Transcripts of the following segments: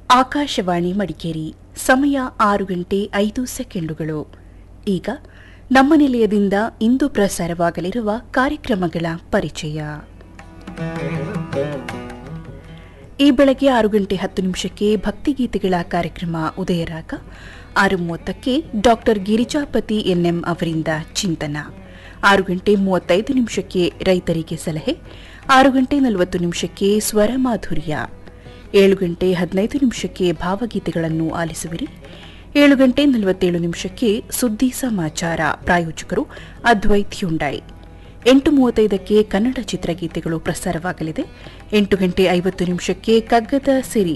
ಆಕಾಶವಾಣಿ ಮಡಿಕೇರಿ ಸಮಯ ಆರು ಗಂಟೆ ಐದು ಸೆಕೆಂಡುಗಳು ಈಗ ನಮ್ಮ ನಿಲಯದಿಂದ ಇಂದು ಪ್ರಸಾರವಾಗಲಿರುವ ಕಾರ್ಯಕ್ರಮಗಳ ಪರಿಚಯ ಈ ಬೆಳಗ್ಗೆ ಆರು ಗಂಟೆ ಹತ್ತು ನಿಮಿಷಕ್ಕೆ ಭಕ್ತಿಗೀತೆಗಳ ಕಾರ್ಯಕ್ರಮ ಉದಯರಾಗ ಆರು ಮೂವತ್ತಕ್ಕೆ ಡಾಕ್ಟರ್ ಗಿರಿಜಾಪತಿ ಎನ್ಎಂ ಅವರಿಂದ ಚಿಂತನ ಆರು ಗಂಟೆ ಮೂವತ್ತೈದು ನಿಮಿಷಕ್ಕೆ ರೈತರಿಗೆ ಸಲಹೆ ಆರು ಗಂಟೆ ನಲವತ್ತು ನಿಮಿಷಕ್ಕೆ ಸ್ವರ ಮಾಧುರ್ಯ ಏಳು ಗಂಟೆ ಹದಿನೈದು ನಿಮಿಷಕ್ಕೆ ಭಾವಗೀತೆಗಳನ್ನು ಆಲಿಸುವಿರಿ ಏಳು ಗಂಟೆ ನಲವತ್ತೇಳು ನಿಮಿಷಕ್ಕೆ ಸುದ್ದಿ ಸಮಾಚಾರ ಪ್ರಾಯೋಜಕರು ಅದ್ವೈತ್ ಹ್ಯುಂಡೈ ಎಂಟು ಮೂವತ್ತೈದಕ್ಕೆ ಕನ್ನಡ ಚಿತ್ರಗೀತೆಗಳು ಪ್ರಸಾರವಾಗಲಿದೆ ಎಂಟು ಗಂಟೆ ಐವತ್ತು ನಿಮಿಷಕ್ಕೆ ಕಗ್ಗದ ಸಿರಿ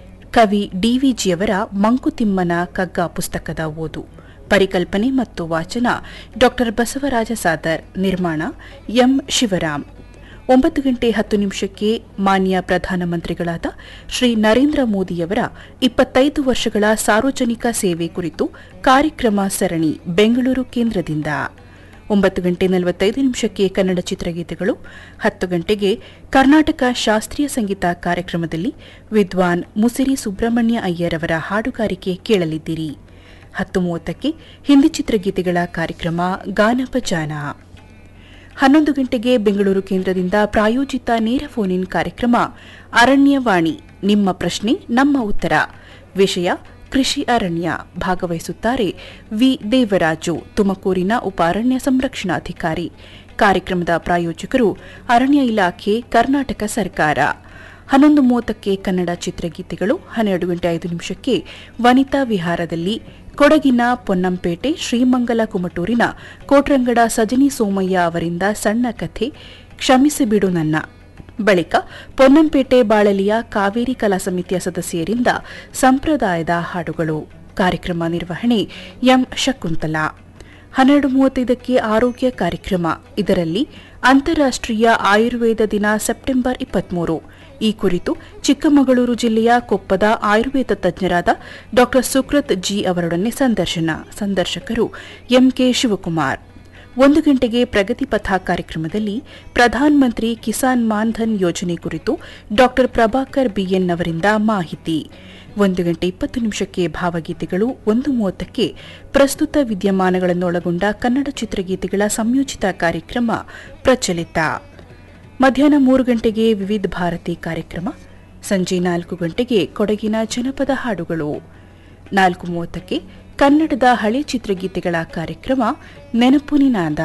ಕವಿ ಡಿವಿಜಿಯವರ ಮಂಕುತಿಮ್ಮನ ಕಗ್ಗ ಪುಸ್ತಕದ ಓದು ಪರಿಕಲ್ಪನೆ ಮತ್ತು ವಾಚನ ಡಾಕ್ಟರ್ ಬಸವರಾಜ ಸಾದರ್ ನಿರ್ಮಾಣ ಎಂ ಶಿವರಾಮ್ ಒಂಬತ್ತು ಗಂಟೆ ಹತ್ತು ನಿಮಿಷಕ್ಕೆ ಮಾನ್ಯ ಪ್ರಧಾನಮಂತ್ರಿಗಳಾದ ಶ್ರೀ ನರೇಂದ್ರ ಮೋದಿಯವರ ಇಪ್ಪತ್ತೈದು ವರ್ಷಗಳ ಸಾರ್ವಜನಿಕ ಸೇವೆ ಕುರಿತು ಕಾರ್ಯಕ್ರಮ ಸರಣಿ ಬೆಂಗಳೂರು ಕೇಂದ್ರದಿಂದ ಒಂಬತ್ತು ಗಂಟೆ ನಲವತ್ತೈದು ನಿಮಿಷಕ್ಕೆ ಕನ್ನಡ ಚಿತ್ರಗೀತೆಗಳು ಹತ್ತು ಗಂಟೆಗೆ ಕರ್ನಾಟಕ ಶಾಸ್ತ್ರೀಯ ಸಂಗೀತ ಕಾರ್ಯಕ್ರಮದಲ್ಲಿ ವಿದ್ವಾನ್ ಮುಸಿರಿ ಸುಬ್ರಹ್ಮಣ್ಯ ಅಯ್ಯರ್ ಅವರ ಹಾಡುಗಾರಿಕೆ ಕೇಳಲಿದ್ದೀರಿ ಹತ್ತು ಮೂವತ್ತಕ್ಕೆ ಹಿಂದಿ ಚಿತ್ರಗೀತೆಗಳ ಕಾರ್ಯಕ್ರಮ ಗಾನಪಜಾನ ಹನ್ನೊಂದು ಗಂಟೆಗೆ ಬೆಂಗಳೂರು ಕೇಂದ್ರದಿಂದ ಪ್ರಾಯೋಜಿತ ನೇರ ಫೋನ್ ಇನ್ ಕಾರ್ಯಕ್ರಮ ಅರಣ್ಯವಾಣಿ ನಿಮ್ಮ ಪ್ರಶ್ನೆ ನಮ್ಮ ಉತ್ತರ ವಿಷಯ ಕೃಷಿ ಅರಣ್ಯ ಭಾಗವಹಿಸುತ್ತಾರೆ ವಿ ದೇವರಾಜು ತುಮಕೂರಿನ ಉಪ ಅರಣ್ಯ ಸಂರಕ್ಷಣಾಧಿಕಾರಿ ಕಾರ್ಯಕ್ರಮದ ಪ್ರಾಯೋಜಕರು ಅರಣ್ಯ ಇಲಾಖೆ ಕರ್ನಾಟಕ ಸರ್ಕಾರ ಹನ್ನೊಂದು ಮೂವತ್ತಕ್ಕೆ ಕನ್ನಡ ಚಿತ್ರಗೀತೆಗಳು ಹನ್ನೆರಡು ಗಂಟೆ ಐದು ನಿಮಿಷಕ್ಕೆ ವನಿತಾ ವಿಹಾರದಲ್ಲಿ ಕೊಡಗಿನ ಪೊನ್ನಂಪೇಟೆ ಶ್ರೀಮಂಗಲ ಕುಮಟೂರಿನ ಕೋಟ್ರಂಗಡ ಸಜನಿ ಸೋಮಯ್ಯ ಅವರಿಂದ ಸಣ್ಣ ಕಥೆ ಕ್ಷಮಿಸಿಬಿಡು ನನ್ನ ಬಳಿಕ ಪೊನ್ನಂಪೇಟೆ ಬಾಳಲಿಯ ಕಾವೇರಿ ಕಲಾ ಸಮಿತಿಯ ಸದಸ್ಯರಿಂದ ಸಂಪ್ರದಾಯದ ಹಾಡುಗಳು ಕಾರ್ಯಕ್ರಮ ನಿರ್ವಹಣೆ ಎಂ ಶಕುಂತಲಾ ಹನ್ನೆರಡು ಮೂವತ್ತೈದಕ್ಕೆ ಆರೋಗ್ಯ ಕಾರ್ಯಕ್ರಮ ಇದರಲ್ಲಿ ಅಂತಾರಾಷ್ಟ್ರೀಯ ಆಯುರ್ವೇದ ದಿನ ಸೆಪ್ಟೆಂಬರ್ ಇಪ್ಪತ್ಮೂರು ಈ ಕುರಿತು ಚಿಕ್ಕಮಗಳೂರು ಜಿಲ್ಲೆಯ ಕೊಪ್ಪದ ಆಯುರ್ವೇದ ತಜ್ಞರಾದ ಡಾ ಸುಕೃತ್ ಜಿ ಅವರೊಡನೆ ಸಂದರ್ಶನ ಸಂದರ್ಶಕರು ಎಂಕೆ ಶಿವಕುಮಾರ್ ಒಂದು ಗಂಟೆಗೆ ಪ್ರಗತಿ ಪಥ ಕಾರ್ಯಕ್ರಮದಲ್ಲಿ ಪ್ರಧಾನಮಂತ್ರಿ ಕಿಸಾನ್ ಮಾನ್ಧನ್ ಯೋಜನೆ ಕುರಿತು ಡಾ ಪ್ರಭಾಕರ್ ಬಿಎನ್ ಅವರಿಂದ ಮಾಹಿತಿ ಒಂದು ಗಂಟೆ ಇಪ್ಪತ್ತು ನಿಮಿಷಕ್ಕೆ ಭಾವಗೀತೆಗಳು ಒಂದು ಮೂವತ್ತಕ್ಕೆ ಪ್ರಸ್ತುತ ವಿದ್ಯಮಾನಗಳನ್ನೊಳಗೊಂಡ ಕನ್ನಡ ಚಿತ್ರಗೀತೆಗಳ ಸಂಯೋಜಿತ ಕಾರ್ಯಕ್ರಮ ಪ್ರಚಲಿತ ಮಧ್ಯಾಹ್ನ ಮೂರು ಗಂಟೆಗೆ ವಿವಿಧ ಭಾರತಿ ಕಾರ್ಯಕ್ರಮ ಸಂಜೆ ನಾಲ್ಕು ಗಂಟೆಗೆ ಕೊಡಗಿನ ಜನಪದ ಹಾಡುಗಳು ನಾಲ್ಕು ಮೂವತ್ತಕ್ಕೆ ಕನ್ನಡದ ಹಳೆ ಚಿತ್ರಗೀತೆಗಳ ಕಾರ್ಯಕ್ರಮ ನೆನಪು ನಿನಾದ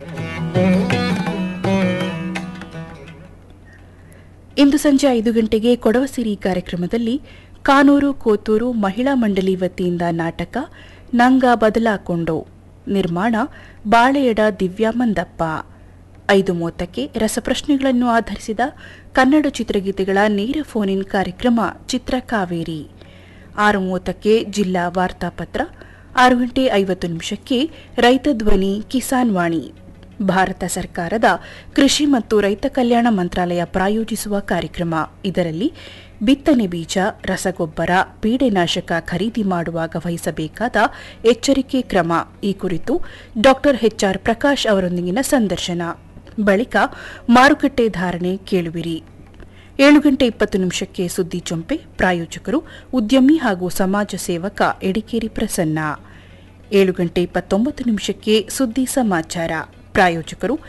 ಇಂದು ಸಂಜೆ ಐದು ಗಂಟೆಗೆ ಕೊಡವಸಿರಿ ಕಾರ್ಯಕ್ರಮದಲ್ಲಿ ಕಾನೂರು ಕೋತೂರು ಮಹಿಳಾ ಮಂಡಳಿ ವತಿಯಿಂದ ನಾಟಕ ನಂಗ ಬದಲಾಕೊಂಡೋ ನಿರ್ಮಾಣ ಬಾಳೆಯಡ ದಿವ್ಯಾ ಮಂದಪ್ಪ ಐದು ಮೂವತ್ತಕ್ಕೆ ರಸಪ್ರಶ್ನೆಗಳನ್ನು ಆಧರಿಸಿದ ಕನ್ನಡ ಚಿತ್ರಗೀತೆಗಳ ನೇರ ಫೋನ್ ಇನ್ ಕಾರ್ಯಕ್ರಮ ಚಿತ್ರಕಾವೇರಿ ಆರು ಮೂವತ್ತಕ್ಕೆ ಜಿಲ್ಲಾ ವಾರ್ತಾಪತ್ರ ಆರು ಗಂಟೆ ಐವತ್ತು ನಿಮಿಷಕ್ಕೆ ರೈತ ಧ್ವನಿ ಕಿಸಾನ್ ವಾಣಿ ಭಾರತ ಸರ್ಕಾರದ ಕೃಷಿ ಮತ್ತು ರೈತ ಕಲ್ಯಾಣ ಮಂತ್ರಾಲಯ ಪ್ರಾಯೋಜಿಸುವ ಕಾರ್ಯಕ್ರಮ ಇದರಲ್ಲಿ ಬಿತ್ತನೆ ಬೀಜ ರಸಗೊಬ್ಬರ ಪೀಡೆನಾಶಕ ಖರೀದಿ ಮಾಡುವಾಗ ವಹಿಸಬೇಕಾದ ಎಚ್ಚರಿಕೆ ಕ್ರಮ ಈ ಕುರಿತು ಡಾ ಎಚ್ಆರ್ ಪ್ರಕಾಶ್ ಅವರೊಂದಿಗಿನ ಸಂದರ್ಶನ ಬಳಿಕ ಮಾರುಕಟ್ಟೆ ಧಾರಣೆ ಕೇಳುವಿರಿ ಏಳು ಗಂಟೆ ಇಪ್ಪತ್ತು ನಿಮಿಷಕ್ಕೆ ಸುದ್ದಿ ಚೊಂಪೆ ಪ್ರಾಯೋಜಕರು ಉದ್ಯಮಿ ಹಾಗೂ ಸಮಾಜ ಸೇವಕ ಎಡಿಕೇರಿ ಪ್ರಸನ್ನ ಏಳು ಗಂಟೆ ಇಪ್ಪತ್ತೊಂಬತ್ತು ನಿಮಿಷಕ್ಕೆ ಸುದ್ದಿ ಸಮಾಚಾರ ಪ್ರಾಯೋಜಕರು